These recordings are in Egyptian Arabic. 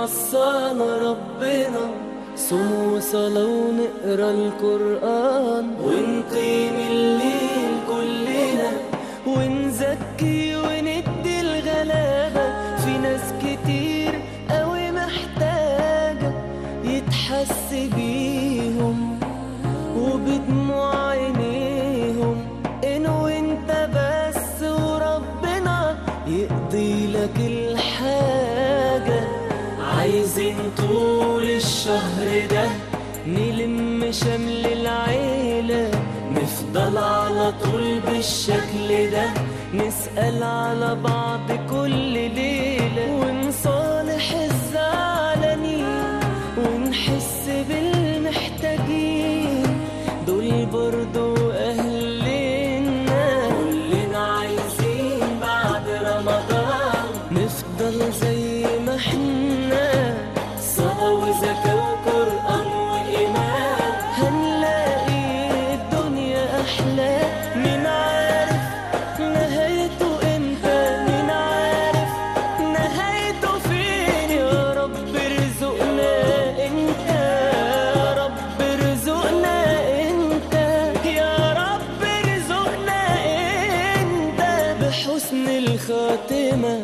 وصانا ربنا صوم وصلاة ونقرا القرآن ونقيم الليل كلنا ونزكي وندي الغلابة في ناس كتير قوي محتاجة يتحس بيهم وبدموع عينيهم إن وانت بس وربنا يقضي لك الحاجة عايزين طول الشهر ده نلم شمل العيلة نفضل على طول بالشكل ده نسأل على بعض كل ليلة ونصالح الزعلانين ونحس بالمحتاجين دول برضو أهلنا كلنا عايزين بعد رمضان نفضل زي ما احنا صلاة وزكاة وقرآن وإيمان هنلاقي الدنيا أحلى مين عارف نهايته امتى مين عارف نهايته فين يا رب ارزقنا انت يا رب ارزقنا انت يا رب ارزقنا انت بحسن الخاتمه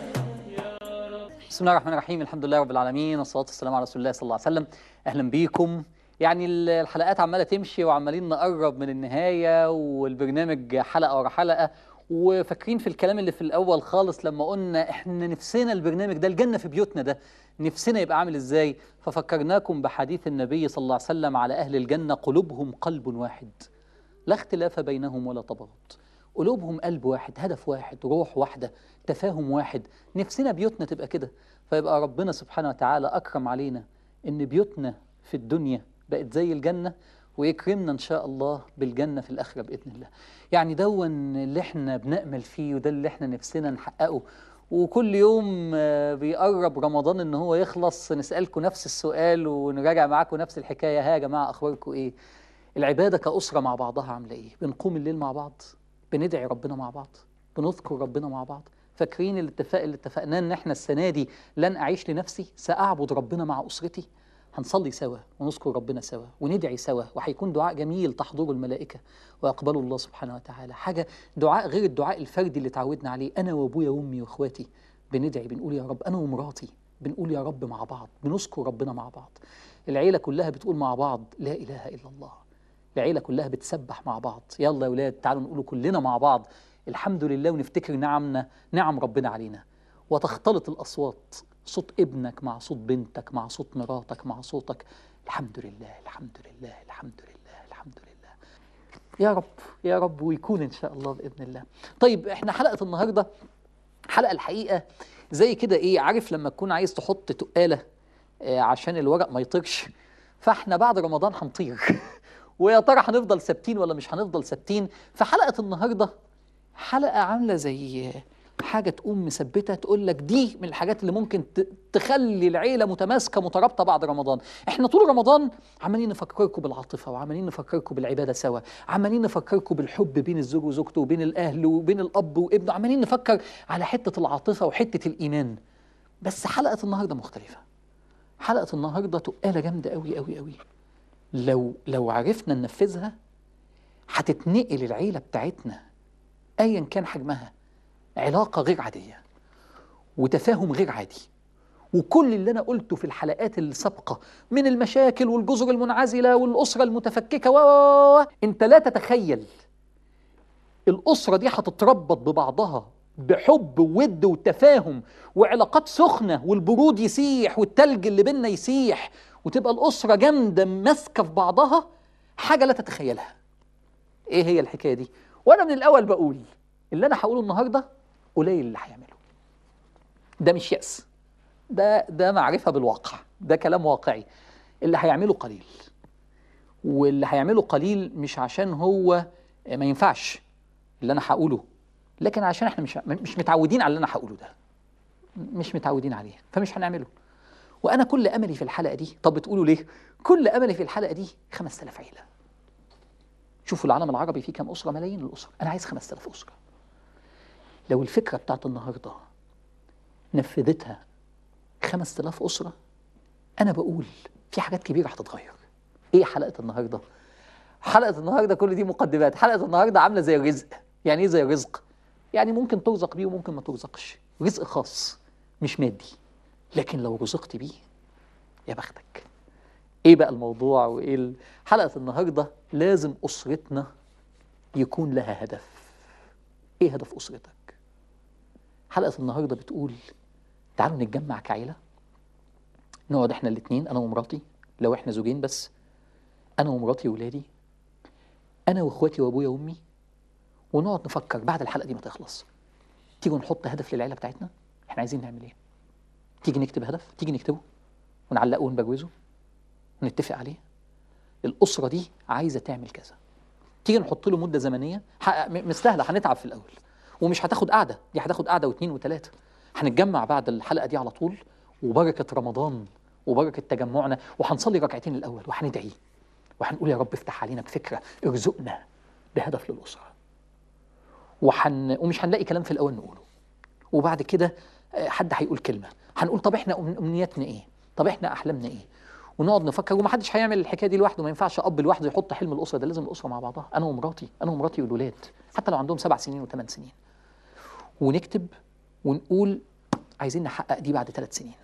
بسم الله الرحمن الرحيم الحمد لله رب العالمين والصلاة والسلام على رسول الله صلى الله عليه وسلم أهلا بيكم يعني ال- الحلقات عمالة تمشي وعمالين نقرب من النهاية والبرنامج حلقة ورا حلقة وفاكرين في الكلام اللي في الأول خالص لما قلنا إحنا نفسنا البرنامج ده الجنة في بيوتنا ده نفسنا يبقى عامل إزاي ففكرناكم بحديث النبي صلى الله عليه وسلم على أهل الجنة قلوبهم قلب واحد لا اختلاف بينهم ولا تباغض قلوبهم قلب واحد هدف واحد روح واحدة تفاهم واحد نفسنا بيوتنا تبقى كده فيبقى ربنا سبحانه وتعالى أكرم علينا إن بيوتنا في الدنيا بقت زي الجنة ويكرمنا إن شاء الله بالجنة في الآخرة بإذن الله يعني دون اللي احنا بنأمل فيه وده اللي احنا نفسنا نحققه وكل يوم آه، بيقرب رمضان ان هو يخلص نسألكم نفس السؤال ونراجع معاكم نفس الحكاية ها يا جماعة أخباركم إيه العبادة كأسرة مع بعضها عاملة إيه؟ بنقوم الليل مع بعض بندعي ربنا مع بعض بنذكر ربنا مع بعض فاكرين الاتفاق اللي اتفقناه ان احنا السنة دي لن أعيش لنفسي سأعبد ربنا مع أسرتي هنصلي سوا ونذكر ربنا سوا وندعي سوا وهيكون دعاء جميل تحضره الملائكة ويقبله الله سبحانه وتعالى حاجة دعاء غير الدعاء الفردي اللي اتعودنا عليه أنا وأبويا وأمي وإخواتي بندعي بنقول يا رب أنا ومراتي بنقول يا رب مع بعض بنذكر ربنا مع بعض العيلة كلها بتقول مع بعض لا إله إلا الله العيلة كلها بتسبح مع بعض يلا يا ولاد تعالوا نقولوا كلنا مع بعض الحمد لله ونفتكر نعمنا نعم ربنا علينا وتختلط الأصوات صوت ابنك مع صوت بنتك مع صوت مراتك مع صوتك الحمد لله الحمد لله الحمد لله الحمد لله يا رب يا رب ويكون إن شاء الله بإذن الله طيب إحنا حلقة النهاردة حلقة الحقيقة زي كده إيه عارف لما تكون عايز تحط تقالة آه، عشان الورق ما يطيرش فاحنا بعد رمضان هنطير ويا ترى هنفضل ثابتين ولا مش هنفضل ثابتين فحلقة النهاردة حلقة عاملة زي حاجة تقوم مثبتة تقول لك دي من الحاجات اللي ممكن ت- تخلي العيلة متماسكة مترابطة بعد رمضان احنا طول رمضان عمالين نفكركم بالعاطفة وعمالين نفكركم بالعبادة سوا عمالين نفكركم بالحب بين الزوج وزوجته وبين الأهل وبين الأب وابنه عمالين نفكر على حتة العاطفة وحتة الإيمان بس حلقة النهاردة مختلفة حلقة النهاردة تقالة جامدة قوي قوي قوي لو لو عرفنا ننفذها هتتنقل العيلة بتاعتنا ايا كان حجمها علاقة غير عادية وتفاهم غير عادي وكل اللي انا قلته في الحلقات السابقة من المشاكل والجزر المنعزلة والأسرة المتفككة و و- و- انت لا تتخيل الأسرة دي هتتربط ببعضها بحب وود وتفاهم وعلاقات سخنة والبرود يسيح والتلج اللي بينا يسيح وتبقى الأسرة جامدة ماسكة في بعضها حاجة لا تتخيلها ايه هي الحكاية دي وانا من الاول بقول اللي انا هقوله النهاردة قليل اللي هيعمله ده مش يأس ده ده معرفة بالواقع ده كلام واقعي اللي هيعمله قليل واللي هيعمله قليل مش عشان هو ما ينفعش اللي انا هقوله لكن عشان احنا مش مش متعودين على اللي انا هقوله ده مش متعودين عليه فمش هنعمله وانا كل املي في الحلقه دي طب بتقولوا ليه كل املي في الحلقه دي 5000 عيله شوفوا العالم العربي فيه كام اسره ملايين الاسر انا عايز 5000 اسره لو الفكره بتاعت النهارده نفذتها 5000 اسره انا بقول في حاجات كبيره هتتغير ايه حلقه النهارده حلقه النهارده كل دي مقدمات حلقه النهارده عامله زي الرزق يعني ايه زي الرزق يعني ممكن ترزق بيه وممكن ما ترزقش رزق خاص مش مادي لكن لو رزقت بيه يا بختك ايه بقى الموضوع وايه ال- حلقه النهارده لازم اسرتنا يكون لها هدف ايه هدف اسرتك حلقه النهارده بتقول تعالوا نتجمع كعيله نقعد احنا الاثنين انا ومراتي لو احنا زوجين بس انا ومراتي وولادي انا واخواتي وابويا وامي ونقعد نفكر بعد الحلقه دي ما تخلص تيجوا نحط هدف للعيله بتاعتنا احنا عايزين نعمل ايه تيجي نكتب هدف تيجي نكتبه ونعلقه ونبروزه ونتفق عليه الاسره دي عايزه تعمل كذا تيجي نحط له مده زمنيه حقق م- مستاهله هنتعب في الاول ومش هتاخد قعده دي هتاخد قعده واثنين وثلاثه هنتجمع بعد الحلقه دي على طول وبركه رمضان وبركه تجمعنا وهنصلي ركعتين الاول وهندعي وهنقول يا رب افتح علينا بفكره ارزقنا بهدف للاسره وحن ومش هنلاقي كلام في الاول نقوله وبعد كده آه، حد هيقول كلمه هنقول طب احنا أم- امنياتنا ايه طب احنا احلامنا ايه ونقعد نفكر ومحدش هيعمل الحكايه دي لوحده ما ينفعش اب لوحده يحط حلم الاسره ده لازم الاسره مع بعضها انا ومراتي انا ومراتي والولاد حتى لو عندهم سبع سنين وثمان سنين ونكتب ونقول عايزين نحقق دي بعد ثلاث سنين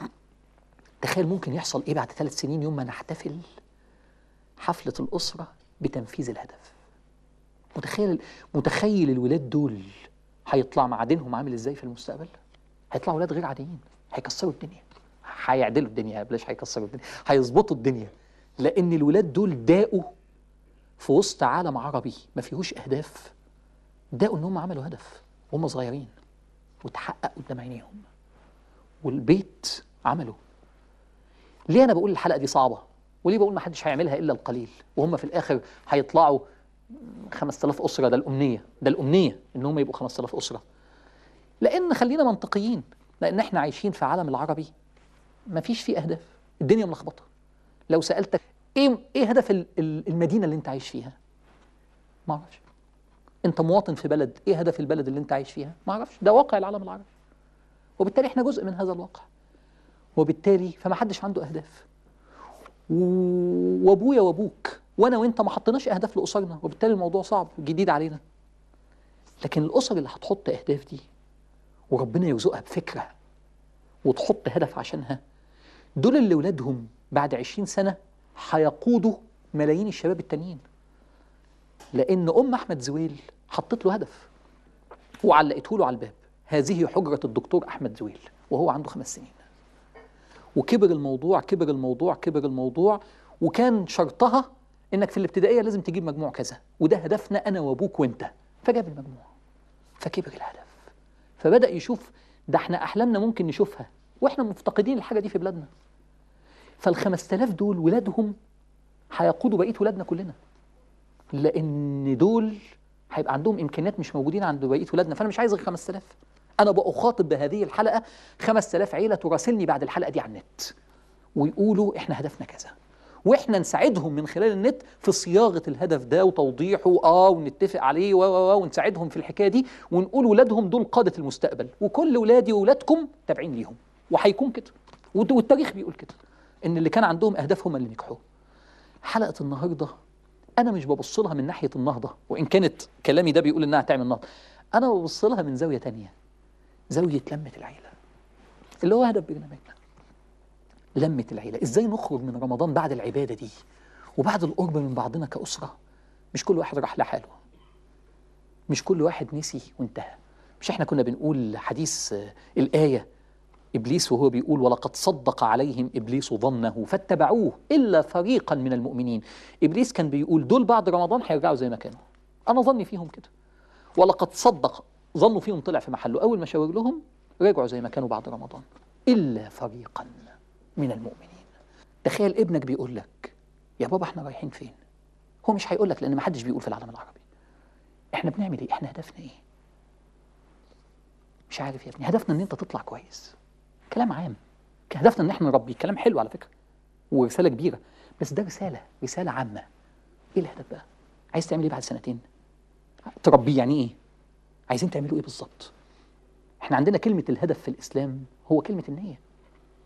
تخيل ممكن يحصل ايه بعد ثلاث سنين يوم ما نحتفل حفله الاسره بتنفيذ الهدف متخيل متخيل الولاد دول هيطلع معادنهم عامل ازاي في المستقبل هيطلعوا ولاد غير عاديين هيكسروا الدنيا هيعدلوا الدنيا بلاش هيكسروا الدنيا هيظبطوا الدنيا لان الولاد دول داقوا في وسط عالم عربي ما فيهوش اهداف داقوا ان هم عملوا هدف وهم صغيرين وتحقق قدام عينيهم والبيت عمله ليه انا بقول الحلقه دي صعبه وليه بقول ما حدش هيعملها الا القليل وهم في الاخر هيطلعوا 5000 اسره ده الامنيه ده الامنيه ان هم يبقوا 5000 اسره لان خلينا منطقيين لان احنا عايشين في عالم العربي ما فيش فيه اهداف الدنيا ملخبطه لو سالتك ايه ايه هدف ال- ال- المدينه اللي انت عايش فيها ما اعرفش انت مواطن في بلد ايه هدف البلد اللي انت عايش فيها ما اعرفش ده واقع العالم العربي وبالتالي احنا جزء من هذا الواقع وبالتالي فما حدش عنده اهداف و- وابويا وابوك وانا وانت ما حطيناش اهداف لاسرنا وبالتالي الموضوع صعب جديد علينا لكن الاسر اللي هتحط اهداف دي وربنا يرزقها بفكره وتحط هدف عشانها دول اللي ولادهم بعد عشرين سنه هيقودوا ملايين الشباب التانيين لان ام احمد زويل حطت له هدف وعلقته له على الباب هذه حجره الدكتور احمد زويل وهو عنده خمس سنين وكبر الموضوع كبر الموضوع كبر الموضوع وكان شرطها انك في الابتدائيه لازم تجيب مجموع كذا وده هدفنا انا وابوك وانت فجاب المجموع فكبر الهدف فبدا يشوف ده احنا احلامنا ممكن نشوفها واحنا مفتقدين الحاجه دي في بلادنا فال 5000 دول ولادهم هيقودوا بقيه ولادنا كلنا لان دول هيبقى عندهم امكانيات مش موجودين عند بقيه ولادنا فانا مش عايز غير 5000 انا بخاطب بهذه الحلقه 5000 عيله تراسلني بعد الحلقه دي على النت ويقولوا احنا هدفنا كذا واحنا نساعدهم من خلال النت في صياغه الهدف ده وتوضيحه اه ونتفق عليه و و و ونساعدهم في الحكايه دي ونقول ولادهم دول قاده المستقبل وكل ولادي وولادكم تابعين ليهم وهيكون كده وت- والتاريخ بيقول كده ان اللي كان عندهم اهداف هم اللي نجحوا حلقه النهارده انا مش ببص لها من ناحيه النهضه وان كانت كلامي ده بيقول انها تعمل نهضه انا ببص لها من زاويه تانية زاويه لمه العيله اللي هو هدف برنامجنا لمه العيله ازاي نخرج من رمضان بعد العباده دي وبعد القرب من بعضنا كاسره مش كل واحد راح لحاله مش كل واحد نسي وانتهى مش احنا كنا بنقول حديث آه، الايه ابليس وهو بيقول ولقد صدق عليهم ابليس ظنه فاتبعوه الا فريقا من المؤمنين ابليس كان بيقول دول بعد رمضان هيرجعوا زي ما كانوا انا ظني فيهم كده ولقد صدق ظنوا فيهم طلع في محله اول ما شاور لهم رجعوا زي ما كانوا بعد رمضان الا فريقا من المؤمنين تخيل ابنك بيقول لك يا بابا احنا رايحين فين هو مش هيقول لك لان ما حدش بيقول في العالم العربي احنا بنعمل ايه احنا هدفنا ايه مش عارف يا ابني هدفنا ان انت تطلع كويس كلام عام هدفنا ان احنا نربي كلام حلو على فكره ورساله كبيره بس ده رساله رساله عامه ايه الهدف بقى عايز تعمل ايه بعد سنتين تربيه يعني ايه عايزين تعملوا ايه بالظبط احنا عندنا كلمه الهدف في الاسلام هو كلمه النيه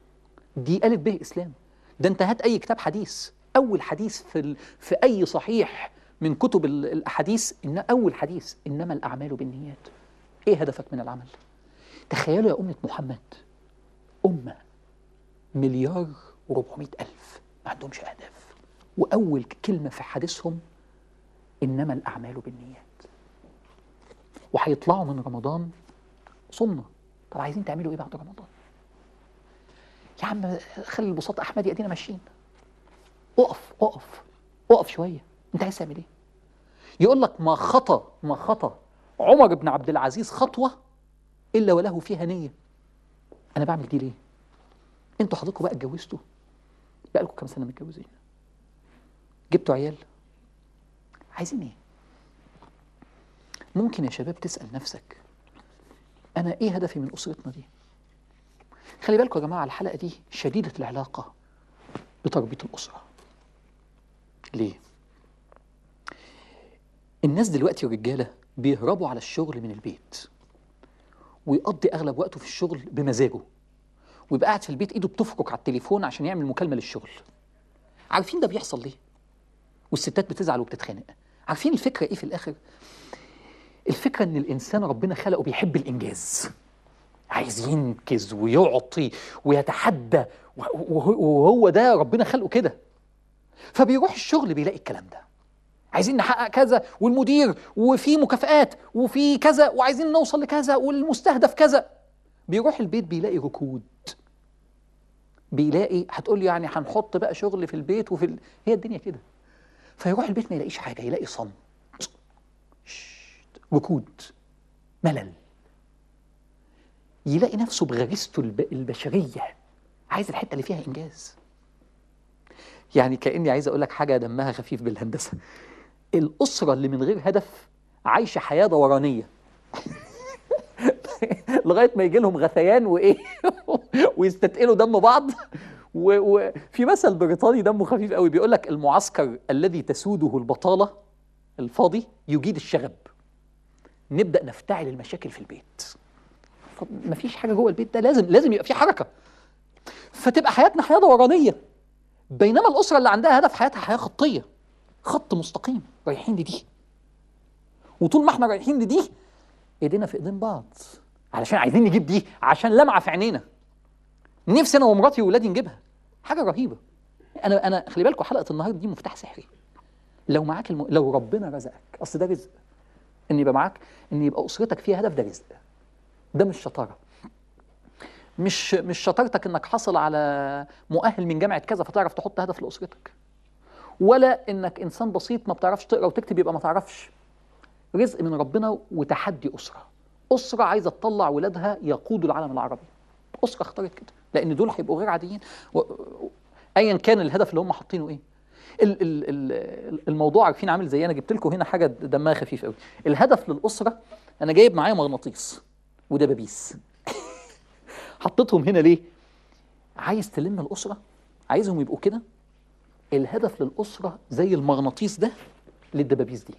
دي ألف به إسلام ده أنت هات أي كتاب حديث أول حديث في, ال... في أي صحيح من كتب ال- الأحاديث إن أول حديث إنما الأعمال بالنيات إيه هدفك من العمل؟ تخيلوا يا أمة محمد أمة مليار وربعمائة ألف ما عندهمش أهداف وأول كلمة في حديثهم إنما الأعمال بالنيات وهيطلعوا من رمضان صمنا طب عايزين تعملوا إيه بعد رمضان يا عم خلي البساط أحمدي أدينا ماشيين اقف اقف اقف شوية أنت عايز تعمل إيه يقول لك ما خطى ما خطى عمر بن عبد العزيز خطوة إلا وله فيها نية أنا بعمل دي ليه انتوا حضراتكم بقى اتجوزتوا بقى لكم كام سنه متجوزين جبتوا عيال عايزين ايه ممكن يا شباب تسال نفسك انا ايه هدفي من اسرتنا دي خلي بالكم يا جماعه الحلقه دي شديده العلاقه بتربيه الاسره ليه الناس دلوقتي الرجاله بيهربوا على الشغل من البيت ويقضي اغلب وقته في الشغل بمزاجه ويبقى قاعد في البيت ايده بتفرك على التليفون عشان يعمل مكالمه للشغل عارفين ده بيحصل ليه والستات بتزعل وبتتخانق عارفين الفكره ايه في الاخر الفكره ان الانسان ربنا خلقه بيحب الانجاز عايز ينجز ويعطي ويتحدى وهو وهو ده ربنا خلقه كده فبيروح الشغل بيلاقي الكلام ده عايزين نحقق كذا والمدير وفي مكافآت وفي كذا وعايزين نوصل لكذا والمستهدف كذا بيروح البيت بيلاقي ركود بيلاقي هتقول لي يعني هنحط بقى شغل في البيت وفي ال... هي الدنيا كده فيروح البيت ما يلاقيش حاجه يلاقي صمت شت، ركود ملل يلاقي نفسه بغريزته الب... البشريه عايز الحته اللي فيها انجاز يعني كاني عايز اقول لك حاجه دمها خفيف بالهندسه الاسره اللي من غير هدف عايشه حياه دورانيه لغايه ما يجي لهم غثيان وايه ويستثقلوا دم بعض و- وفي مثل بريطاني دمه خفيف قوي بيقول لك المعسكر الذي تسوده البطاله الفاضي يجيد الشغب نبدا نفتعل المشاكل في البيت مفيش حاجه جوه البيت ده لازم لازم يبقى في حركه فتبقى حياتنا حياه دورانيه بينما الاسره اللي عندها هدف حياتها حياه خطيه خط مستقيم رايحين لدي وطول ما احنا رايحين لدي ايدينا في ايدين بعض علشان عايزين نجيب دي عشان لمعه في عينينا نفسي انا ومراتي واولادي نجيبها حاجه رهيبه انا انا خلي بالكم حلقه النهارده دي مفتاح سحري لو معاك الم... لو ربنا رزقك اصل ده رزق ان يبقى معاك ان يبقى اسرتك فيها هدف ده رزق ده مش شطاره مش مش شطارتك انك حاصل على مؤهل من جامعه كذا فتعرف تحط هدف لاسرتك ولا انك انسان بسيط ما بتعرفش تقرا وتكتب يبقى ما تعرفش رزق من ربنا وتحدي اسره اسره عايزه تطلع ولادها يقودوا العالم العربي اسره اختارت كده لان دول هيبقوا غير عاديين و... و- ايا كان الهدف اللي هم حاطينه ايه ال ال ال الموضوع عارفين عامل زي انا جبت لكم هنا حاجه دمها خفيف قوي الهدف للاسره انا جايب معايا مغناطيس ودبابيس حطيتهم هنا ليه عايز تلم الاسره عايزهم يبقوا كده الهدف للاسره زي المغناطيس ده للدبابيس دي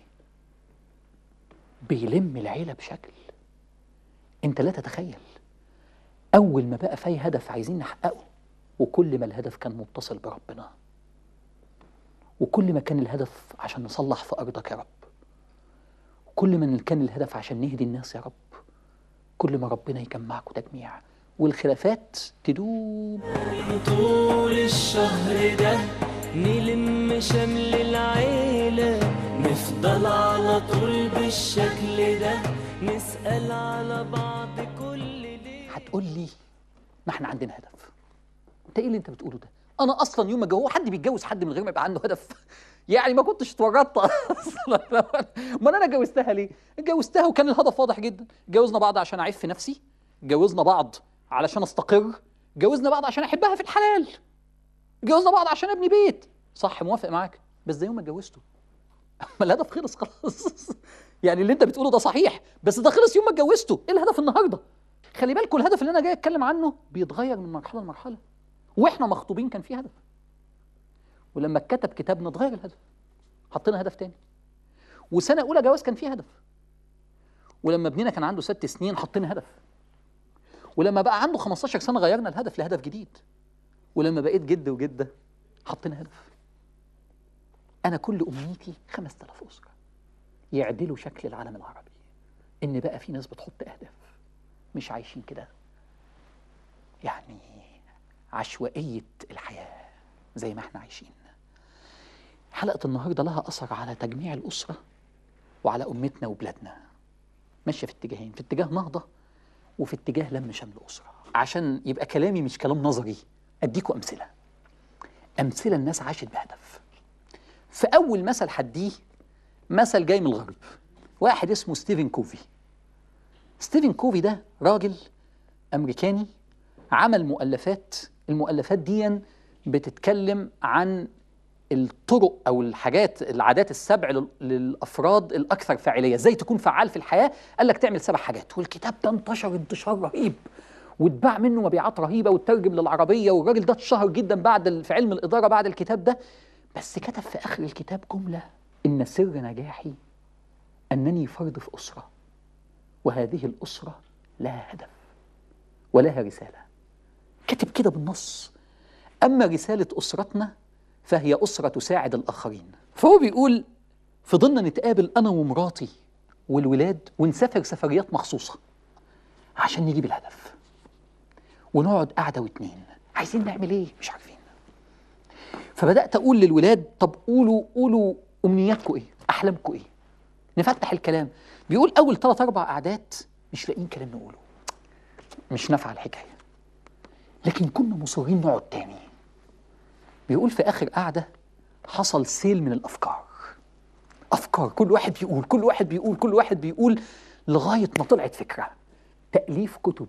بيلم العيله بشكل انت لا تتخيل اول ما بقى في هدف عايزين نحققه وكل ما الهدف كان متصل بربنا وكل ما كان الهدف عشان نصلح في ارضك يا رب كل ما كان الهدف عشان نهدي الناس يا رب كل ما ربنا يجمعكم تجميع والخلافات تدوم طول الشهر ده نلم شمل العيلة نفضل على طول بالشكل ده نسأل على بعض كل ليلة هتقول لي ما احنا عندنا هدف انت ايه اللي انت بتقوله ده انا اصلا يوم ما جو- هو حد بيتجوز حد من غير ما يبقى عنده هدف يعني ما كنتش اتورطت اصلا ما انا اتجوزتها ليه اتجوزتها وكان الهدف واضح جدا اتجوزنا بعض عشان اعيش في نفسي اتجوزنا بعض علشان استقر اتجوزنا بعض عشان احبها في الحلال اتجوزنا بعض عشان ابني بيت صح موافق معاك بس ده يوم ما اتجوزته ما الهدف خلص خلاص يعني اللي انت بتقوله ده صحيح بس ده خلص يوم ما اتجوزته ايه الهدف النهارده خلي بالكم الهدف اللي انا جاي اتكلم عنه بيتغير من مرحله لمرحله واحنا مخطوبين كان في هدف ولما اتكتب كتابنا اتغير الهدف حطينا هدف تاني وسنه اولى جواز كان في هدف ولما ابننا كان عنده ست سنين حطينا هدف ولما بقى عنده 15 سنه غيرنا الهدف لهدف جديد ولما بقيت جد وجده حطينا هدف انا كل امنيتي 5000 اسره يعدلوا شكل العالم العربي ان بقى في ناس بتحط اهداف مش عايشين كده يعني عشوائيه الحياه زي ما احنا عايشين حلقه النهارده لها اثر على تجميع الاسره وعلى امتنا وبلادنا ماشيه في اتجاهين في اتجاه نهضه وفي اتجاه لم شمل اسره عشان يبقى كلامي مش كلام نظري اديكم امثله امثله الناس عاشت بهدف في اول مثل حديه مثل جاي من الغرب واحد اسمه ستيفن كوفي ستيفن كوفي ده راجل امريكاني عمل مؤلفات المؤلفات دي بتتكلم عن الطرق او الحاجات العادات السبع لل- للافراد الاكثر فاعليه ازاي تكون فعال في الحياه قال لك تعمل سبع حاجات والكتاب ده انتشر انتشار رهيب واتباع منه مبيعات رهيبه وترجم للعربيه والراجل ده اتشهر جدا بعد ال- في علم الاداره بعد الكتاب ده بس كتب في اخر الكتاب جمله ان سر نجاحي انني فرد في اسره وهذه الاسره لها هدف ولها رساله كتب كده بالنص اما رساله اسرتنا فهي اسره تساعد الاخرين فهو بيقول فضلنا نتقابل انا ومراتي والولاد ونسافر سفريات مخصوصه عشان نجيب الهدف ونقعد قعده واتنين عايزين نعمل ايه مش عارفين فبدات اقول للولاد طب قولوا قولوا امنياتكم ايه احلامكم ايه نفتح الكلام بيقول اول ثلاث اربع قعدات مش لاقيين كلام نقوله مش نافعه الحكايه لكن كنا مصرين نقعد تاني بيقول في اخر قعده حصل سيل من الافكار افكار كل واحد بيقول كل واحد بيقول كل واحد بيقول لغايه ما طلعت فكره تاليف كتب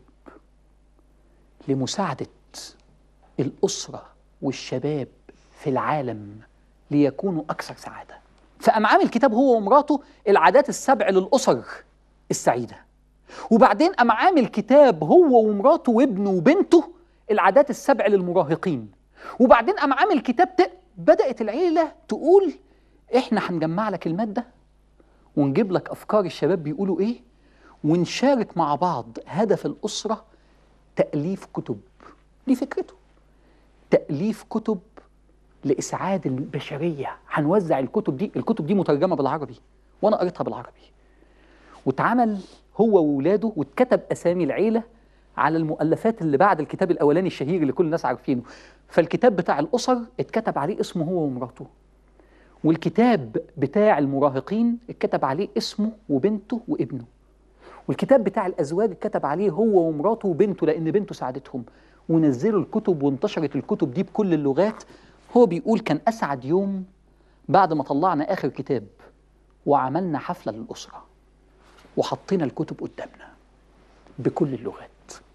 لمساعده الاسره والشباب في العالم ليكونوا اكثر سعاده فقام عامل كتاب هو ومراته العادات السبع للاسر السعيده وبعدين قام عامل كتاب هو ومراته وابنه وبنته العادات السبع للمراهقين وبعدين قام عامل كتاب ت... بدأت العيلة تقول احنا هنجمع لك المادة ونجيب لك أفكار الشباب بيقولوا ايه ونشارك مع بعض هدف الأسرة تأليف كتب دي فكرته تأليف كتب لإسعاد البشرية هنوزع الكتب دي الكتب دي مترجمة بالعربي وأنا قريتها بالعربي واتعمل هو وولاده واتكتب اسامي العيله على المؤلفات اللي بعد الكتاب الاولاني الشهير اللي كل الناس عارفينه فالكتاب بتاع الاسر اتكتب عليه اسمه هو ومراته والكتاب بتاع المراهقين اتكتب عليه اسمه وبنته وابنه والكتاب بتاع الازواج اتكتب عليه هو ومراته وبنته لان بنته ساعدتهم ونزلوا الكتب وانتشرت الكتب دي بكل اللغات هو بيقول كان اسعد يوم بعد ما طلعنا اخر كتاب وعملنا حفله للاسره وحطينا الكتب قدامنا بكل اللغات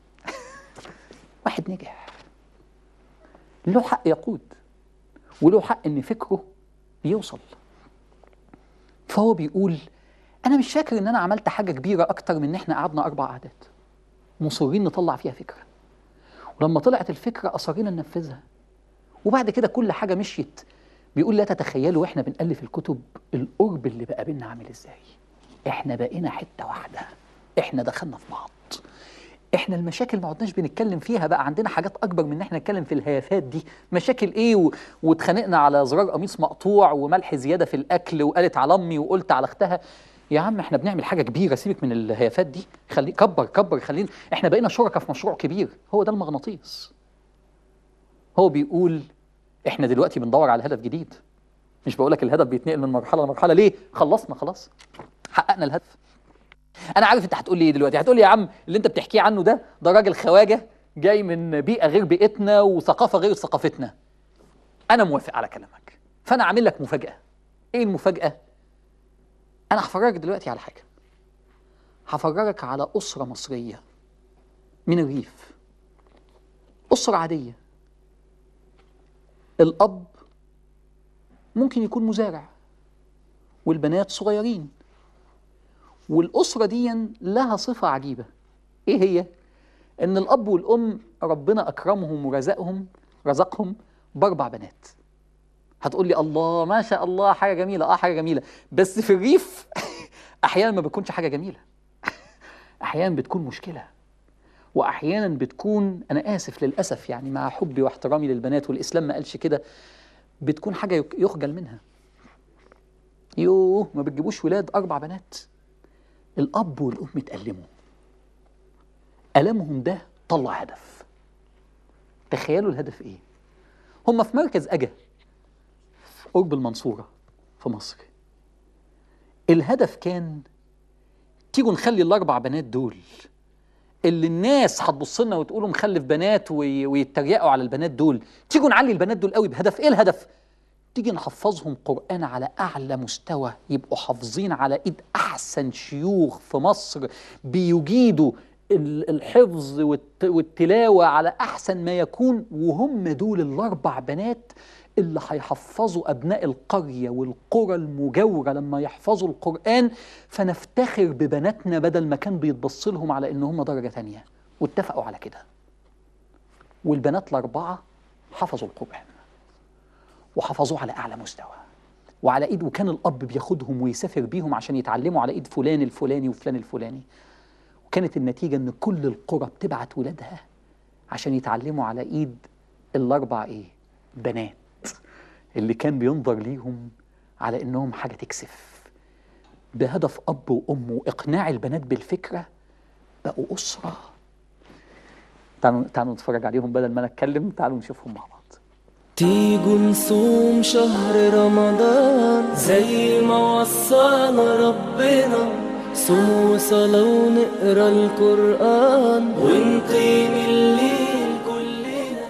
واحد نجح له حق يقود وله حق ان فكره يوصل فهو بيقول انا مش فاكر ان انا عملت حاجه كبيره اكتر من ان احنا قعدنا اربع قعدات مصرين نطلع فيها فكره ولما طلعت الفكره اصرينا ننفذها وبعد كده كل حاجه مشيت بيقول لا تتخيلوا واحنا بنالف الكتب القرب اللي بقى بينا عامل ازاي احنا بقينا حته واحده احنا دخلنا في بعض احنا المشاكل ما عدناش بنتكلم فيها بقى عندنا حاجات اكبر من ان احنا نتكلم في الهيافات دي مشاكل ايه و... واتخانقنا على زرار قميص مقطوع وملح زياده في الاكل وقالت على امي وقلت على اختها يا عم احنا بنعمل حاجه كبيره سيبك من الهيافات دي خلي كبر كبر خلينا احنا بقينا شركاء في مشروع كبير هو ده المغناطيس هو بيقول احنا دلوقتي بندور على هدف جديد مش بقول لك الهدف بيتنقل من مرحله لمرحله ليه خلصنا خلاص حققنا الهدف انا عارف انت هتقول لي ايه دلوقتي هتقول لي يا عم اللي انت بتحكيه عنه ده ده راجل خواجه جاي من بيئه غير بيئتنا وثقافه غير ثقافتنا انا موافق على كلامك فانا عامل لك مفاجاه ايه المفاجاه انا هفرجك دلوقتي على حاجه هفرجك على اسره مصريه من الريف اسره عاديه الاب ممكن يكون مزارع والبنات صغيرين والأسرة دي لها صفة عجيبة إيه هي؟ إن الأب والأم ربنا أكرمهم ورزقهم رزقهم بأربع بنات هتقول لي الله ما شاء الله حاجة جميلة آه حاجة جميلة بس في الريف أحيانا ما بتكونش حاجة جميلة أحيانا بتكون مشكلة واحيانا بتكون انا اسف للاسف يعني مع حبي واحترامي للبنات والاسلام ما قالش كده بتكون حاجه يك- يخجل منها يوه ما بتجيبوش ولاد اربع بنات الاب والام اتألموا ألمهم ده طلع هدف تخيلوا الهدف ايه هم في مركز أجا في قرب المنصورة في مصر الهدف كان تيجوا نخلي الأربع بنات دول اللي الناس هتبص لنا وتقولوا مخلف بنات وي- ويتريقوا على البنات دول تيجوا نعلي البنات دول قوي بهدف ايه الهدف تيجي نحفظهم قرآن على أعلى مستوى يبقوا حافظين على إيد أحسن شيوخ في مصر بيجيدوا ال- الحفظ والت- والتلاوة على أحسن ما يكون وهم دول الأربع بنات اللي هيحفظوا أبناء القرية والقرى المجاورة لما يحفظوا القرآن فنفتخر ببناتنا بدل ما كان بيتبص لهم على إن هم درجة تانية واتفقوا على كده والبنات الأربعة حفظوا القرآن وحفظوه على اعلى مستوى وعلى ايد وكان الاب بياخدهم ويسافر بيهم عشان يتعلموا على ايد فلان الفلاني وفلان الفلاني وكانت النتيجه ان كل القرى بتبعت ولادها عشان يتعلموا على ايد الاربع ايه بنات اللي كان بينظر ليهم على انهم حاجه تكسف بهدف اب وام واقناع البنات بالفكره بقوا اسره تعالوا تعالوا نتفرج عليهم بدل ما انا اتكلم تعالوا نشوفهم مع بعض تيجوا نصوم شهر رمضان زي ما وصانا ربنا صوم وصلاة ونقرا القرآن ونقيم الليل كلنا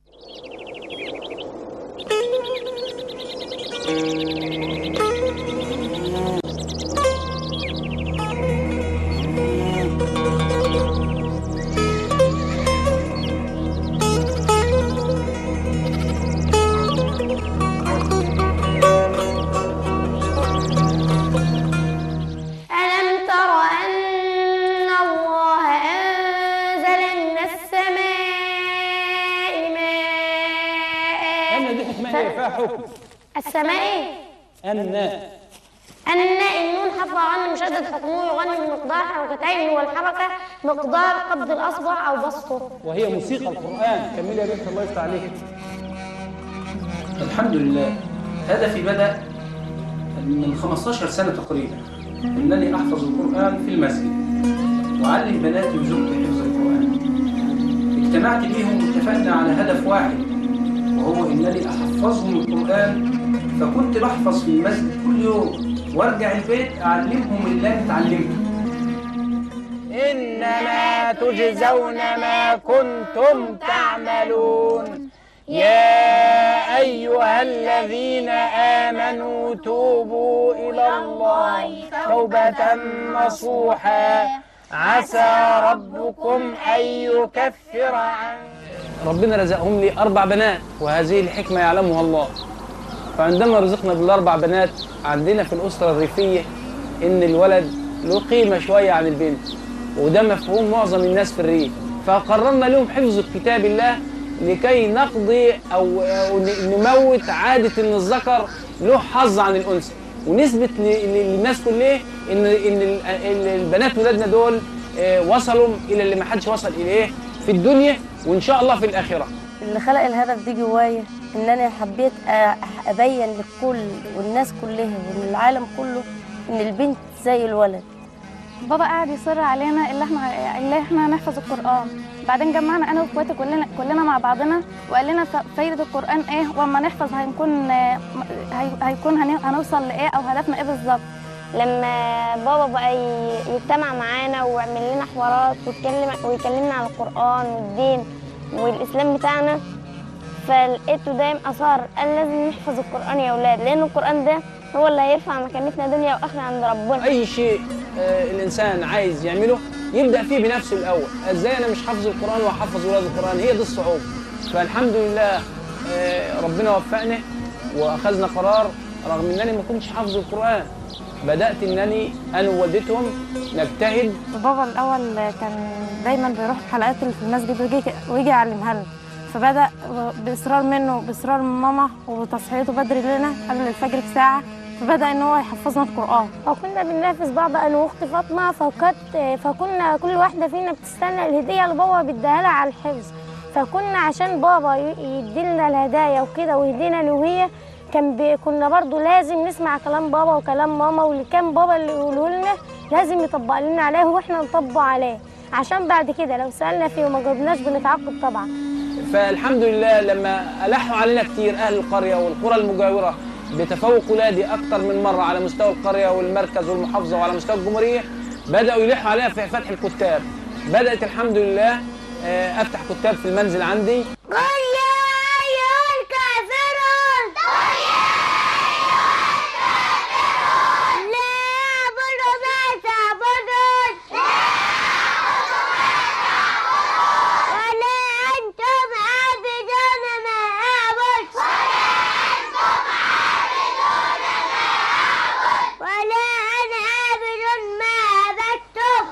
ألم تر أن الله أنزل من السماء ماء أن دي حكمة إيه فيها حكم السماء أن أن النون حرف غن مشدد حكمه يغني بمقدار حركتين والحركة مقدار قبض الأصبع أو بسطه وهي موسيقى القرآن كملي يا بنت الله يفتح عليك الحمد لله هدفي بدأ من 15 سنة تقريبا إنني أحفظ القرآن في المسجد وأعلم بناتي وزوجتي حفظ القرآن اجتمعت بيهم واتفقنا على هدف واحد وهو إنني أحفظهم القرآن فكنت بحفظ في المسجد كل يوم وارجع البيت أعلمهم اللي أنا اتعلمته إنما تجزون ما كنتم تعملون يا أيها الذين آمنوا توبوا إلى الله توبة نصوحا عسى ربكم أن يكفر عنكم ربنا رزقهم لي أربع بنات وهذه الحكمة يعلمها الله فعندما رزقنا بالأربع بنات عندنا في الأسرة الريفية إن الولد له قيمة شوية عن البنت وده مفهوم معظم الناس في الريف فقررنا لهم حفظ كتاب الله لكي نقضي أو, أو ن- نموت عادة إن الذكر له حظ عن الأنثى ونثبت ل- ل- للناس كلها إن إن ال- ال- البنات ولادنا دول آه، وصلوا إلى اللي ما حدش وصل إليه في الدنيا وإن شاء الله في الآخرة اللي خلق الهدف ده جوايا ان انا حبيت أ- ابين للكل والناس كلها والعالم كله ان البنت زي الولد بابا قاعد يصر علينا اللي احنا اللي احنا نحفظ القران بعدين جمعنا انا واخواتي كلنا كلنا مع بعضنا وقال لنا ف- فايده القران ايه واما نحفظ هنكون آه، هي- هيكون هن- هنوصل لايه او هدفنا ايه بالظبط لما بابا بقى ي- يجتمع معانا ويعمل لنا حوارات ويتكلم ويكلمنا عن القرآن والدين والإسلام بتاعنا فلقيته دايم أصر قال لازم نحفظ القرآن يا أولاد لأن القرآن ده هو اللي هيرفع مكانتنا دنيا وآخرة عند ربنا اي شيء آه، الانسان عايز يعمله يبدا فيه بنفسه الاول ازاي انا مش حافظ القران واحفظ ولاد القران هي دي الصعوبه فالحمد لله آه، ربنا وفقنا واخذنا قرار رغم انني ما كنتش حافظ القران بدات انني انا ووالدتهم نجتهد بابا الاول كان دايما بيروح الحلقات اللي في المسجد ويجي ويجي يعلمها لنا فبدا باصرار منه باصرار من ماما وتصحيته بدري لنا قبل الفجر بساعه فبدأ إن هو يحفظنا القرآن وكنا بننافس بعض انا واختي فاطمه فكانت فكنا كل واحده فينا بتستنى الهديه اللي بابا بيديها لها على الحفظ فكنا عشان بابا ي- يديلنا الهدايا وكده ويهدينا انا وهي كان بي كنا برضو لازم نسمع كلام بابا وكلام ماما واللي كان بابا اللي يقوله لنا لازم يطبق لنا عليه واحنا نطبق عليه عشان بعد كده لو سالنا فيه وما جاوبناش بنتعاقب طبعا فالحمد لله لما ألحوا علينا كتير أهل القرية والقرى المجاورة بتفوق ولادي أكتر من مرة على مستوى القرية والمركز والمحافظة وعلى مستوى الجمهورية بدأوا يلحوا عليها في فتح الكتاب بدأت الحمد لله آه، أفتح كتاب في المنزل عندي قل يا ايها الكافرون لا اعبد ما تعبدون ولا انتم عابدون ما اعبد ولا انا عابد ما عبدتم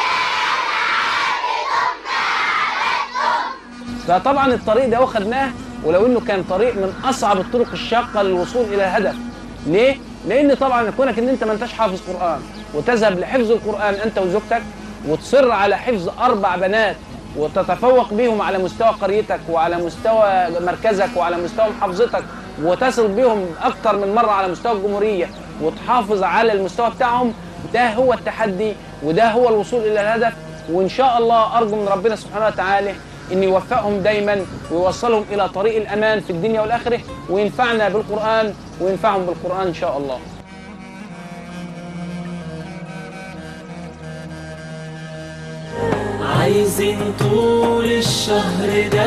فطبعا الطريق ده خدناه ولو انه كان طريق من اصعب الطرق الشاقه للوصول الى الهدف ليه لان طبعا كونك ان انت ما انتش حافظ قران وتذهب لحفظ القران انت وزوجتك وتصر على حفظ اربع بنات وتتفوق بهم على مستوى قريتك وعلى مستوى مركزك وعلى مستوى محافظتك وتصل بهم اكتر من مره على مستوى الجمهوريه وتحافظ على المستوى بتاعهم ده هو التحدي وده هو الوصول الى الهدف وان شاء الله ارجو من ربنا سبحانه وتعالى ان يوفقهم دايما ويوصلهم الى طريق الامان في الدنيا والاخره وينفعنا بالقران وينفعهم بالقران ان شاء الله عايزين طول الشهر ده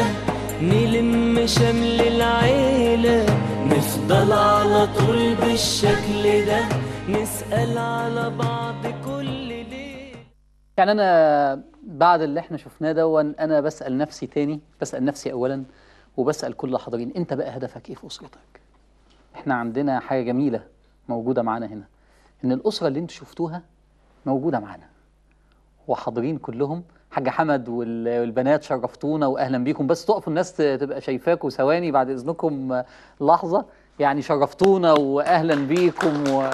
نلم شمل العيلة نفضل على طول بالشكل ده نسأل على بعض كل ليلة يعني انا بعد اللي احنا شفناه دون انا بسال نفسي تاني بسال نفسي اولا وبسال كل اللي حاضرين انت بقى هدفك ايه في اسرتك احنا عندنا حاجه جميله موجوده معانا هنا ان الاسره اللي انتوا شفتوها موجوده معانا وحاضرين كلهم حاج حمد وال- والبنات شرفتونا واهلا بيكم بس تقفوا الناس ت- تبقى شايفاكم ثواني بعد اذنكم آه، لحظه يعني شرفتونا واهلا بيكم و...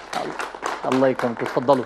الله يكرمكم اتفضلوا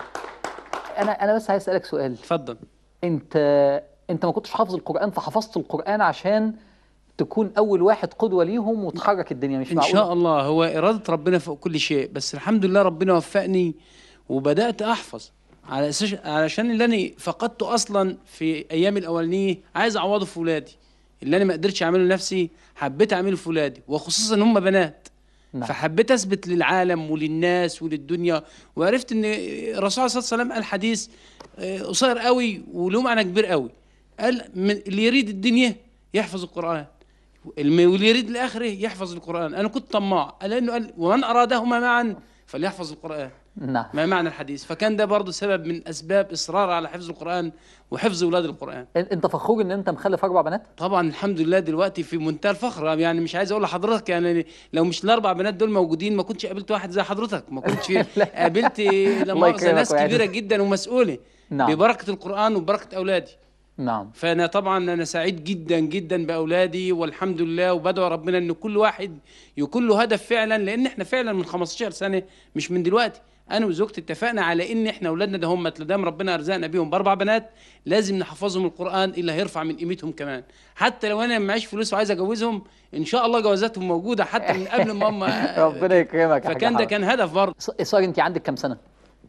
انا انا بس عايز اسالك سؤال اتفضل انت انت ما كنتش حافظ القران فحفظت القران عشان تكون اول واحد قدوه ليهم وتحرك الدنيا مش ان معقول شاء الله هو اراده ربنا فوق كل شيء بس الحمد لله ربنا وفقني وبدات احفظ على اساس علشان اللي انا فقدته اصلا في ايام الاولانيه عايز اعوضه في ولادي اللي انا ما قدرتش اعمله لنفسي حبيت اعمله في ولادي وخصوصا ان هم بنات نعم. فحبيت اثبت للعالم وللناس وللدنيا وعرفت ان الرسول صلى الله عليه وسلم قال حديث آه، قصير قوي وله معنى كبير قوي قال من اللي يريد الدنيا يحفظ القران الم- واللي يريد الاخره يحفظ القران انا كنت طماع لانه قال ومن ارادهما معا فليحفظ القران نعم ما معنى الحديث فكان ده برضه سبب من اسباب اصرار على حفظ القران وحفظ اولاد القران ان- انت فخور ان انت مخلف اربع بنات طبعا الحمد لله دلوقتي في منتهى الفخر يعني مش عايز اقول لحضرتك يعني لو مش الاربع بنات دول موجودين ما كنتش قابلت واحد زي حضرتك ما كنتش قابلت لا الله مؤاخذه يكرمك ناس ويعزك. كبيره جدا ومسؤوله نعم. ببركه القران وبركه اولادي نعم فانا طبعا انا سعيد جدا جدا باولادي والحمد لله وبدعو ربنا ان كل واحد يكون له هدف فعلا لان احنا فعلا من 15 سنه مش من دلوقتي انا وزوجتي اتفقنا على ان احنا اولادنا ده هم ما دام ربنا ارزقنا بيهم باربع بنات لازم نحفظهم القران اللي هيرفع من قيمتهم كمان حتى لو انا معيش فلوس وعايز اجوزهم ان شاء الله جوازاتهم موجوده حتى من قبل ما هم ربنا يكرمك يا حاج فكان ده حمد. كان هدف برضه إس- اسراء انت عندك كام سنه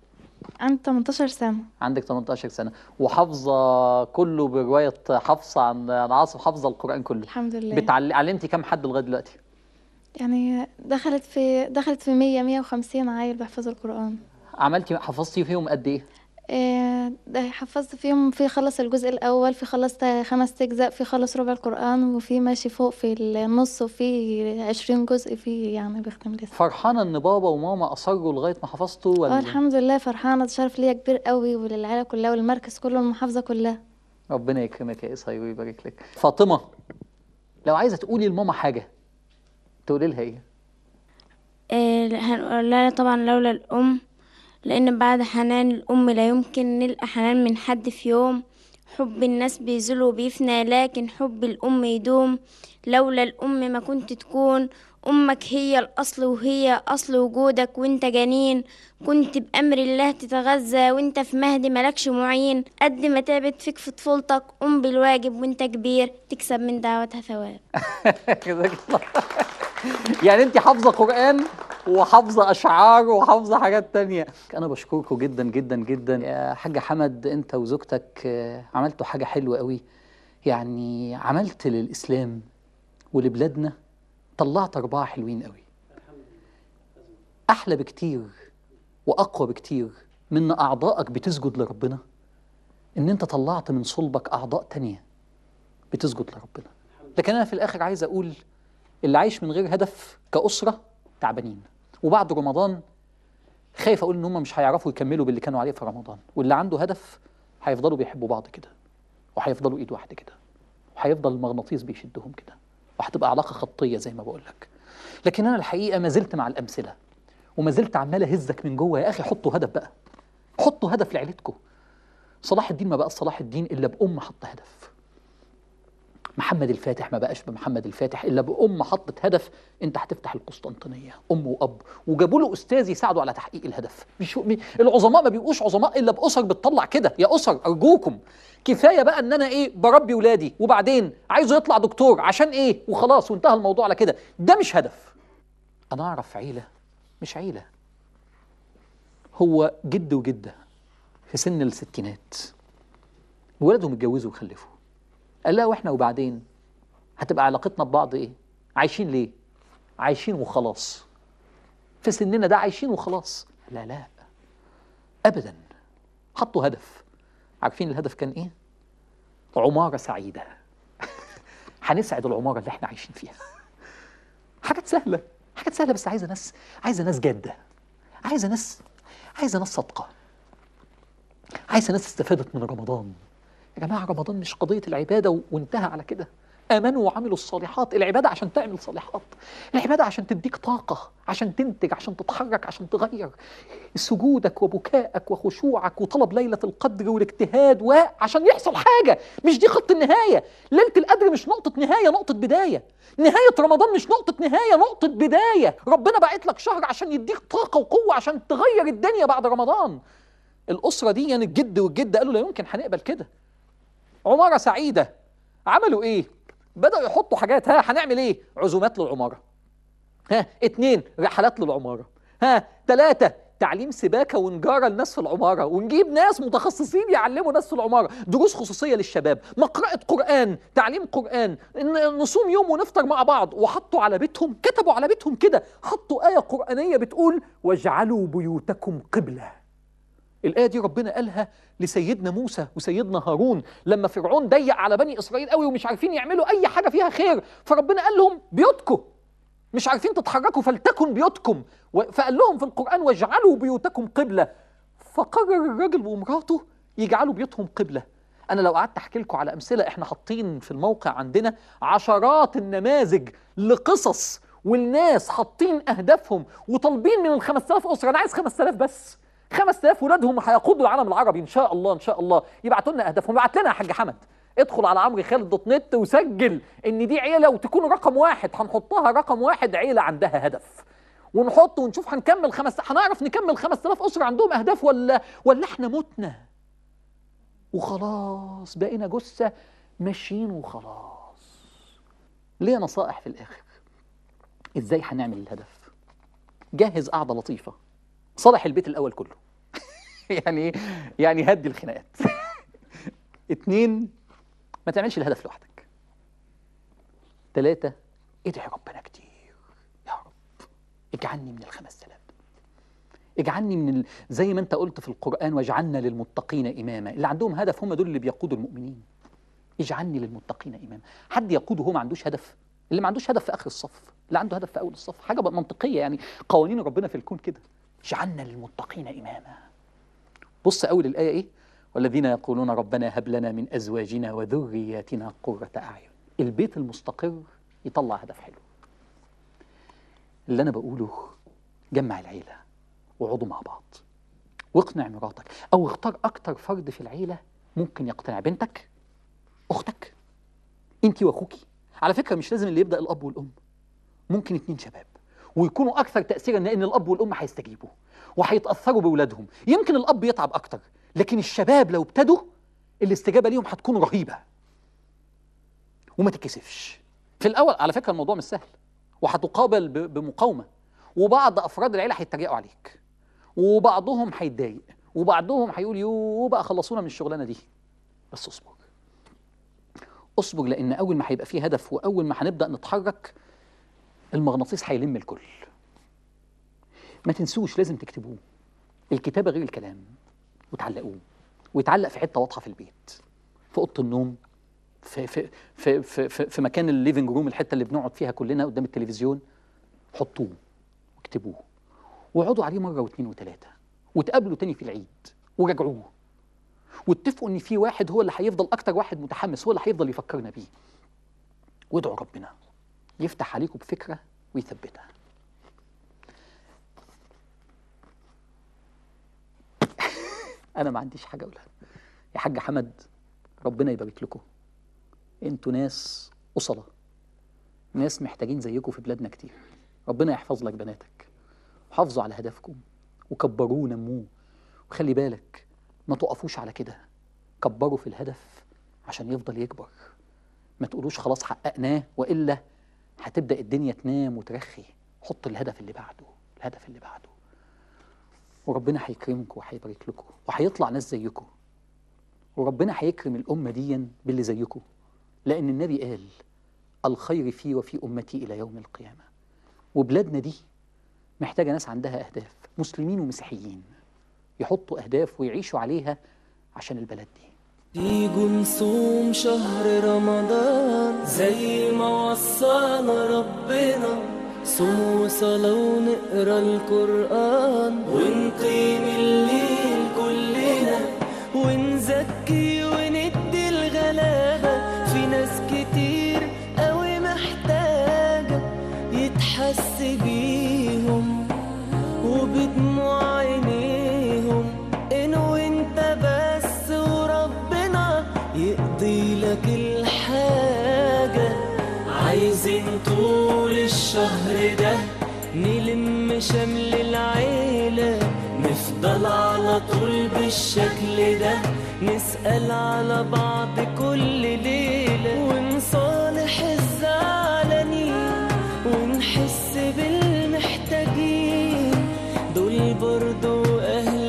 عندي 18 سنة عندك 18 سنه وحافظه كله بروايه حفص عن عن عاصم حافظه القران كله الحمد لله بتعل... علمتي كام حد لغايه دلوقتي يعني دخلت في دخلت في 100 150 عيل بيحفظوا القرآن عملتي حفظتي فيهم قد ايه إيه، ده حفظت فيهم في خلص الجزء الأول في خلص خمس أجزاء في خلص ربع القرآن وفي ماشي فوق في النص وفي عشرين جزء في يعني بيختم لسه فرحانه ان بابا وماما اصروا لغايه ما حفظتوا اه ولا الحمد لله فرحانة ده شرف ليا كبير قوي وللعيلة كلها والمركز كله والمحافظة كلها ربنا يكرمك يا اسراء ويبارك لك فاطمه لو عايزه تقولي لماما حاجه تقولي لها ايه إيه، هنقول لها طبعا لولا الأم لأن بعد حنان الأم لا يمكن نلقى حنان من حد في يوم حب الناس بيزول وبيفنى لكن حب الأم يدوم لولا الأم ما كنت تكون أمك هي الأصل وهي أصل وجودك وانت جنين كنت بأمر الله تتغذى وانت في مهد ملكش معين قد ما تعبت فيك في طفولتك قم بالواجب وانت كبير تكسب من دعوتها ثواب جزاك الله يعني انت حافظه قران وحافظه اشعار وحافظه حاجات تانية انا بشكركم جدا جدا جدا يا حاج حمد انت وزوجتك آه، عملتوا حاجه حلوه قوي يعني عملت للاسلام ولبلادنا طلعت اربعه حلوين قوي احلى بكتير واقوى بكتير من إن اعضائك بتسجد لربنا ان انت طلعت من صلبك اعضاء تانية بتسجد لربنا لكن انا في الاخر عايز اقول اللي عايش من غير هدف كاسره تعبانين وبعد رمضان خايف اقول ان هم مش هيعرفوا يكملوا باللي كانوا عليه في رمضان واللي عنده هدف هيفضلوا بيحبوا بعض كده وهيفضلوا ايد واحده كده وهيفضل المغناطيس بيشدهم كده وهتبقى علاقه خطيه زي ما بقول لك لكن انا الحقيقه ما زلت مع الامثله وما زلت عمال اهزك من جوه يا اخي حطوا هدف بقى حطوا هدف لعيلتكم صلاح الدين ما بقى صلاح الدين الا بام حط هدف محمد الفاتح ما بقاش بمحمد الفاتح الا بام حطت هدف انت هتفتح القسطنطينيه ام واب وجابوا له استاذ يساعده على تحقيق الهدف مش م- العظماء ما بيبقوش عظماء الا باسر بتطلع كده يا اسر ارجوكم كفايه بقى ان انا ايه بربي ولادي وبعدين عايزه يطلع دكتور عشان ايه وخلاص وانتهى الموضوع على كده ده مش هدف انا اعرف عيله مش عيله هو جد وجده في سن الستينات ولادهم اتجوزوا وخلفوا قال لها واحنا وبعدين هتبقى علاقتنا ببعض ايه عايشين ليه عايشين وخلاص في سننا ده عايشين وخلاص لا لا ابدا حطوا هدف عارفين الهدف كان ايه عمارة سعيدة هنسعد العمارة اللي احنا عايشين فيها حاجات سهلة حاجات سهلة بس عايزة ناس عايزة ناس جادة عايزة ناس عايزة ناس صادقة عايزة ناس استفادت من رمضان يا جماعة رمضان مش قضية العبادة و- وانتهى على كده آمنوا وعملوا الصالحات العبادة عشان تعمل صالحات العبادة عشان تديك طاقة عشان تنتج عشان تتحرك عشان تغير سجودك وبكائك وخشوعك وطلب ليلة القدر والاجتهاد وعشان يحصل حاجة مش دي خط النهاية ليلة القدر مش نقطة نهاية نقطة بداية نهاية رمضان مش نقطة نهاية نقطة بداية ربنا باعت لك شهر عشان يديك طاقة وقوة عشان تغير الدنيا بعد رمضان الأسرة دي يعني الجد والجد قالوا لا يمكن هنقبل كده عمارة سعيدة عملوا ايه؟ بدأوا يحطوا حاجات ها هنعمل ايه؟ عزومات للعمارة ها اتنين رحلات للعمارة ها تلاتة تعليم سباكة ونجارة لناس في العمارة ونجيب ناس متخصصين يعلموا ناس في العمارة دروس خصوصية للشباب مقرأة قرآن تعليم قرآن ن- نصوم يوم ونفطر مع بعض وحطوا على بيتهم كتبوا على بيتهم كده حطوا آية قرآنية بتقول واجعلوا بيوتكم قبلة الآية دي ربنا قالها لسيدنا موسى وسيدنا هارون لما فرعون ضيق على بني إسرائيل قوي ومش عارفين يعملوا أي حاجة فيها خير فربنا قال لهم بيوتكم مش عارفين تتحركوا فلتكن بيوتكم و- فقال لهم في القرآن واجعلوا بيوتكم قبلة فقرر الراجل ومراته يجعلوا بيوتهم قبلة أنا لو قعدت أحكي لكم على أمثلة إحنا حاطين في الموقع عندنا عشرات النماذج لقصص والناس حاطين أهدافهم وطالبين من ال 5000 أسرة أنا عايز 5000 بس 5000 ولادهم هيقودوا العالم العربي إن شاء الله إن شاء الله يبعتوا لنا أهدافهم ابعت لنا يا حاج حمد ادخل على عمرو خالد دوت نت وسجل ان دي عيله وتكون رقم واحد هنحطها رقم واحد عيله عندها هدف ونحط ونشوف هنكمل خمس هنعرف نكمل 5000 اسره عندهم اهداف ولا ولا احنا متنا وخلاص بقينا جثه ماشيين وخلاص ليه نصائح في الاخر ازاي هنعمل الهدف جهز قعده لطيفه صالح البيت الاول كله يعني ايه يعني هدي الخناقات اتنين ما تعملش الهدف لوحدك ثلاثة ادعي ربنا كتير يا رب اجعلني من الخمس تلاف اجعلني من ال... زي ما انت قلت في القرآن واجعلنا للمتقين إماما اللي عندهم هدف هم دول اللي بيقودوا المؤمنين اجعلني للمتقين إماما حد يقوده هو ما عندوش هدف اللي ما عندوش هدف في آخر الصف اللي عنده هدف في أول الصف حاجة بقى منطقية يعني قوانين ربنا في الكون كده اجعلنا للمتقين إماما بص أول الآية إيه والذين يقولون ربنا هب لنا من أزواجنا وذرياتنا قرة أعين البيت المستقر يطلع هدف حلو اللي أنا بقوله جمع العيلة واقعدوا مع بعض واقنع مراتك أو اختار أكتر فرد في العيلة ممكن يقتنع بنتك اختك انت واخوكي على فكره مش لازم اللي يبدا الاب والام ممكن اتنين شباب ويكونوا اكثر تاثيرا لان الاب والام هيستجيبوا وهيتاثروا باولادهم يمكن الاب يتعب اكتر لكن الشباب لو ابتدوا الاستجابه ليهم هتكون رهيبه وما تتكسفش في الاول على فكره الموضوع مش سهل وهتقابل ب- بمقاومه وبعض افراد العيله هيتريقوا عليك وبعضهم هيتضايق وبعضهم هيقول يو بقى خلصونا من الشغلانه دي بس اصبر اصبر لان اول ما هيبقى فيه هدف واول ما هنبدا نتحرك المغناطيس هيلم الكل ما تنسوش لازم تكتبوه الكتابه غير الكلام وتعلقوه ويتعلق في حته واضحه في البيت في اوضه النوم في في في في, في, في مكان الليفنج روم الحته اللي بنقعد فيها كلنا قدام التلفزيون حطوه واكتبوه واقعدوا عليه مره واثنين وثلاثه وتقابلوا تاني في العيد وراجعوه واتفقوا ان في واحد هو اللي هيفضل اكتر واحد متحمس هو اللي هيفضل يفكرنا بيه وادعوا ربنا يفتح عليكم بفكره ويثبتها انا ما عنديش حاجه اقولها يا حاج حمد ربنا يبارك لكم انتوا ناس أصلة ناس محتاجين زيكم في بلادنا كتير ربنا يحفظ لك بناتك وحافظوا على هدفكم وكبروه ونموه وخلي بالك ما تقفوش على كده كبروا في الهدف عشان يفضل يكبر ما تقولوش خلاص حققناه وإلا هتبدأ الدنيا تنام وترخي حط الهدف اللي بعده الهدف اللي بعده وربنا هيكرمكم وهيبارك لكم وهيطلع ناس زيكم وربنا هيكرم الأمة دي باللي زيكم لأن النبي قال الخير في وفي أمتي إلى يوم القيامة وبلادنا دي محتاجة ناس عندها أهداف مسلمين ومسيحيين يحطوا أهداف ويعيشوا عليها عشان البلد دي تيجوا نصوم شهر رمضان زي ما وصانا ربنا صوم وصلاة ونقرا القرآن ونقيم الليل كلنا ونزكي وندي الغلابة في ناس كتير قوي محتاجة يتحس بيهم وبدموع عينيهم إن وانت بس وربنا يقضي لك الحاجة عايزين طول الشهر ده نلم شمل العيلة نفضل على طول بالشكل ده نسأل على بعض كل ليلة ونصالح الزعلانين ونحس بالمحتاجين دول برضو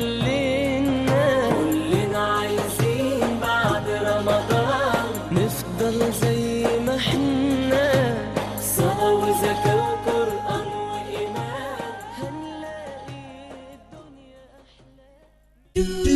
أهلنا كلنا عايزين بعد رمضان نفضل زي ما احنا صلاة وزكاة وقرآن وإيمان هنلاقي الدنيا أحلى